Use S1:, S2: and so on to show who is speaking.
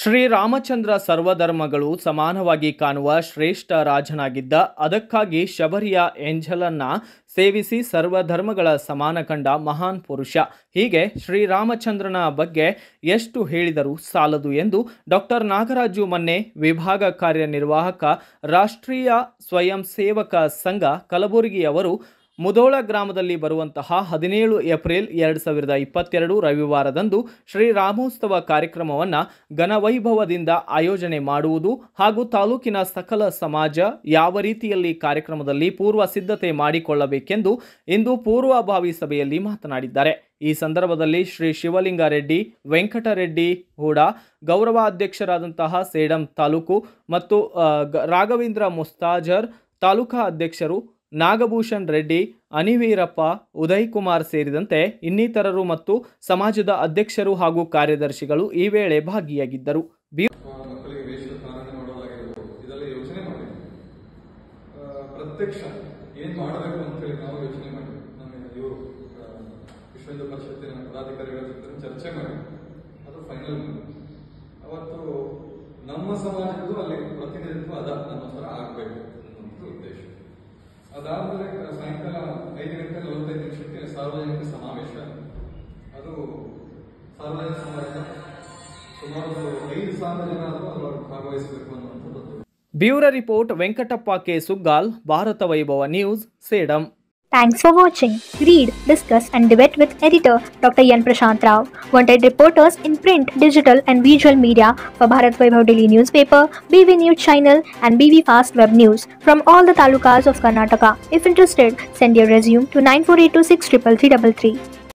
S1: ಶ್ರೀರಾಮಚಂದ್ರ ಸರ್ವಧರ್ಮಗಳು ಸಮಾನವಾಗಿ ಕಾಣುವ ಶ್ರೇಷ್ಠ ರಾಜನಾಗಿದ್ದ ಅದಕ್ಕಾಗಿ ಶಬರಿಯ ಏಂಜಲನ್ನ ಸೇವಿಸಿ ಸರ್ವಧರ್ಮಗಳ ಸಮಾನ ಕಂಡ ಮಹಾನ್ ಪುರುಷ ಹೀಗೆ ಶ್ರೀರಾಮಚಂದ್ರನ ಬಗ್ಗೆ ಎಷ್ಟು ಹೇಳಿದರೂ ಸಾಲದು ಎಂದು ಡಾಕ್ಟರ್ ನಾಗರಾಜು ಮೊನ್ನೆ ವಿಭಾಗ ಕಾರ್ಯನಿರ್ವಾಹಕ ರಾಷ್ಟ್ರೀಯ ಸ್ವಯಂ ಸೇವಕ ಸಂಘ ಕಲಬುರಗಿಯವರು ಮುದೋಳ ಗ್ರಾಮದಲ್ಲಿ ಬರುವಂತಹ ಹದಿನೇಳು ಏಪ್ರಿಲ್ ಎರಡು ಸಾವಿರದ ಇಪ್ಪತ್ತೆರಡು ರವಿವಾರದಂದು ಶ್ರೀರಾಮೋತ್ಸವ ಕಾರ್ಯಕ್ರಮವನ್ನು ಘನವೈಭವದಿಂದ ಆಯೋಜನೆ ಮಾಡುವುದು ಹಾಗೂ ತಾಲೂಕಿನ ಸಕಲ ಸಮಾಜ ಯಾವ ರೀತಿಯಲ್ಲಿ ಕಾರ್ಯಕ್ರಮದಲ್ಲಿ ಪೂರ್ವ ಸಿದ್ಧತೆ ಮಾಡಿಕೊಳ್ಳಬೇಕೆಂದು ಇಂದು ಪೂರ್ವಭಾವಿ ಸಭೆಯಲ್ಲಿ ಮಾತನಾಡಿದ್ದಾರೆ ಈ ಸಂದರ್ಭದಲ್ಲಿ ಶ್ರೀ ಶಿವಲಿಂಗಾರೆಡ್ಡಿ ವೆಂಕಟರೆಡ್ಡಿ ಹೂಡ ಗೌರವ ಅಧ್ಯಕ್ಷರಾದಂತಹ ಸೇಡಂ ತಾಲೂಕು ಮತ್ತು ಆ, ಗ- ರಾಘವೇಂದ್ರ ಮುಸ್ತಾಜರ್ ತಾಲೂಕಾ ಅಧ್ಯಕ್ಷರು ನಾಗಭೂಷಣ್ ರೆಡ್ಡಿ ಅನಿವೀರಪ್ಪ ಉದಯ್ ಕುಮಾರ್ ಸೇರಿದಂತೆ ಇನ್ನಿತರರು ಮತ್ತು ಸಮಾಜದ ಅಧ್ಯಕ್ಷರು ಹಾಗೂ ಕಾರ್ಯದರ್ಶಿಗಳು ಈ ವೇಳೆ ಭಾಗಿಯಾಗಿದ್ದರು ಬಿ
S2: ಅಥವಾ ಮಕ್ಕಳಿಗೆ ವೇಷಧಾರಣೆ ಮಾಡೋದಾಗಿರ್ಬೋದು ಇದೆಲ್ಲ ಯೋಚನೆ ಮಾಡಿ ಆ, ಪ್ರತ್ಯಕ್ಷ ಏನ್ ಮಾಡಬೇಕು ಅಂತ ಹೇಳಿ ನಾವು ಯೋಚನೆ ಮಾಡಿ ನಮ್ಮ ಇವರು ವಿಶ್ವ ಹಿಂದೂ ಪರಿಷತ್ತಿನ ಪದಾಧಿಕಾರಿಗಳ ಜೊತೆ ಚರ್ಚೆ ಮಾಡಿ ಅದು ಫೈನಲ್ ಅವತ್ತು ನಮ್ಮ ಸಮಾಜದ್ದು ಅಲ್ಲಿ ಪ್ರತಿನಿಧಿತ್ವ ಅದ ನಮ್ಮ ಥರ ಆಗಬೇಕು ಅನ್ನೋದು ಉದ್ದೇಶ ಅದಾದ್ಮೇಲೆ ಸಾಯಂಕಾಲ ಐದು ಗಂಟೆ ನಲವತ್ತೈದು ನಿಮಿಷಕ್ಕೆ ಸಾರ್ವಜನಿಕ ಸಮಾವೇಶ ಅದು ಸಾರ್ವಜನಿಕ ಸಮಾವೇಶ ಸುಮಾರು ಒಂದು ಐದು ಸಾವಿರ ಜನ ಆದರೂ ಅದರೊಳಗೆ ಭಾಗವಹಿಸಬೇಕು ಅನ್ನುವಂಥದ್ದು
S1: bureau report Venkatappa K Suggal Bharata Vaibhava news Sedam
S3: Thanks for watching. Read, discuss, and debate with editor Dr. Yan Prashant Rao. Wanted reporters in print, digital, and visual media for Bharat Vaibhav Daily Newspaper, BV News Channel, and BV Fast Web News from all the talukas of Karnataka. If interested, send your resume to 9482633333.